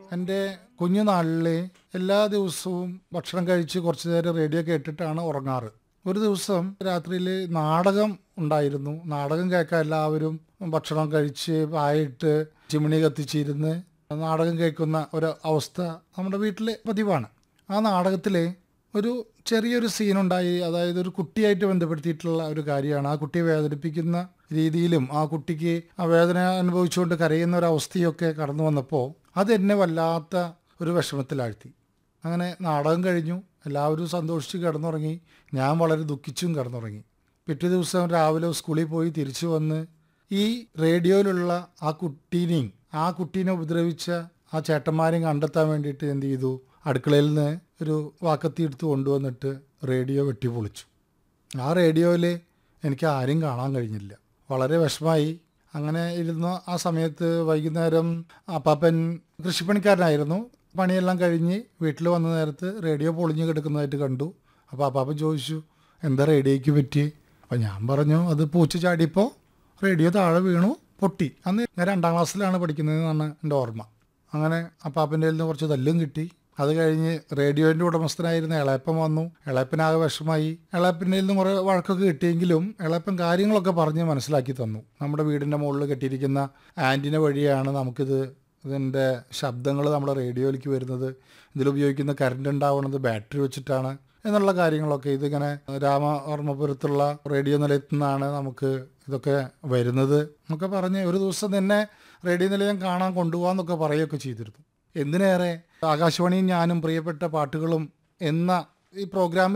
എൻ്റെ കുഞ്ഞുനാളിൽ എല്ലാ ദിവസവും ഭക്ഷണം കഴിച്ച് കുറച്ച് നേരം റേഡിയോ കേട്ടിട്ടാണ് ഉറങ്ങാറ് ഒരു ദിവസം രാത്രിയിൽ നാടകം ഉണ്ടായിരുന്നു നാടകം കേൾക്കാൻ എല്ലാവരും ഭക്ഷണം കഴിച്ച് പായിട്ട് ചിമ്മിണി കത്തിച്ചിരുന്ന് നാടകം കേൾക്കുന്ന ഒരു അവസ്ഥ നമ്മുടെ വീട്ടിൽ പതിവാണ് ആ നാടകത്തിൽ ഒരു ചെറിയൊരു സീനുണ്ടായി അതായത് ഒരു കുട്ടിയായിട്ട് ബന്ധപ്പെടുത്തിയിട്ടുള്ള ഒരു കാര്യമാണ് ആ കുട്ടിയെ വേദനിപ്പിക്കുന്ന രീതിയിലും ആ കുട്ടിക്ക് ആ വേദന അനുഭവിച്ചുകൊണ്ട് കരയുന്ന ഒരു അവസ്ഥയൊക്കെ കടന്നു വന്നപ്പോൾ അതെന്നെ വല്ലാത്ത ഒരു വിഷമത്തിലാഴ്ത്തി അങ്ങനെ നാടകം കഴിഞ്ഞു എല്ലാവരും സന്തോഷിച്ച് കിടന്നുറങ്ങി ഞാൻ വളരെ ദുഃഖിച്ചും കിടന്നുറങ്ങി പിറ്റേ ദിവസം രാവിലെ സ്കൂളിൽ പോയി തിരിച്ചു വന്ന് ഈ റേഡിയോയിലുള്ള ആ കുട്ടീനെയും ആ കുട്ടീനെ ഉപദ്രവിച്ച ആ ചേട്ടന്മാരെയും കണ്ടെത്താൻ വേണ്ടിയിട്ട് എന്ത് ചെയ്തു അടുക്കളയിൽ നിന്ന് ഒരു വാക്കത്തി എടുത്ത് കൊണ്ടുവന്നിട്ട് റേഡിയോ വെട്ടിപ്പൊളിച്ചു ആ റേഡിയോയിൽ എനിക്ക് ആരും കാണാൻ കഴിഞ്ഞില്ല വളരെ വിഷമായി അങ്ങനെ ഇരുന്ന ആ സമയത്ത് വൈകുന്നേരം അപ്പാപ്പൻ കൃഷിപ്പണിക്കാരനായിരുന്നു പണിയെല്ലാം കഴിഞ്ഞ് വീട്ടിൽ വന്ന നേരത്ത് റേഡിയോ പൊളിഞ്ഞ് കിടക്കുന്നതായിട്ട് കണ്ടു അപ്പോൾ അപ്പാപ്പൻ ചോദിച്ചു എന്താ റേഡിയോയ്ക്ക് പറ്റി അപ്പോൾ ഞാൻ പറഞ്ഞു അത് പൂച്ച ചാടിയപ്പോൾ റേഡിയോ താഴെ വീണു പൊട്ടി അന്ന് ഞാൻ രണ്ടാം ക്ലാസ്സിലാണ് പഠിക്കുന്നതെന്നാണ് എൻ്റെ ഓർമ്മ അങ്ങനെ അപ്പാപ്പൻ്റെ നിന്ന് കുറച്ച് തല്ലും കിട്ടി അത് കഴിഞ്ഞ് റേഡിയോൻ്റെ ഉടമസ്ഥനായിരുന്ന ഇളയപ്പൻ വന്നു ഇളയപ്പനാകെ വിഷമായി ഇളയപ്പൻ്റെ നിന്ന് കുറേ വഴക്കൊക്കെ കിട്ടിയെങ്കിലും ഇളയപ്പൻ കാര്യങ്ങളൊക്കെ പറഞ്ഞ് മനസ്സിലാക്കി തന്നു നമ്മുടെ വീടിൻ്റെ മുകളിൽ കെട്ടിയിരിക്കുന്ന ആൻറ്റിന വഴിയാണ് നമുക്കിത് ഇതിൻ്റെ ശബ്ദങ്ങൾ നമ്മുടെ റേഡിയോയിലേക്ക് വരുന്നത് ഇതിലുപയോഗിക്കുന്ന കറണ്ട് ഉണ്ടാവുന്നത് ബാറ്ററി വെച്ചിട്ടാണ് എന്നുള്ള കാര്യങ്ങളൊക്കെ ഇതിങ്ങനെ രാമവർമ്മപുരത്തുള്ള റേഡിയോ നിലയത്തിൽ നിന്നാണ് നമുക്ക് ഇതൊക്കെ വരുന്നത് എന്നൊക്കെ പറഞ്ഞ് ഒരു ദിവസം തന്നെ റേഡിയോ നിലയം കാണാൻ കൊണ്ടുപോകാമെന്നൊക്കെ പറയുകയൊക്കെ ചെയ്തിരുന്നു എന്തിനേറെ ആകാശവാണിയും ഞാനും പ്രിയപ്പെട്ട പാട്ടുകളും എന്ന ഈ പ്രോഗ്രാമിൽ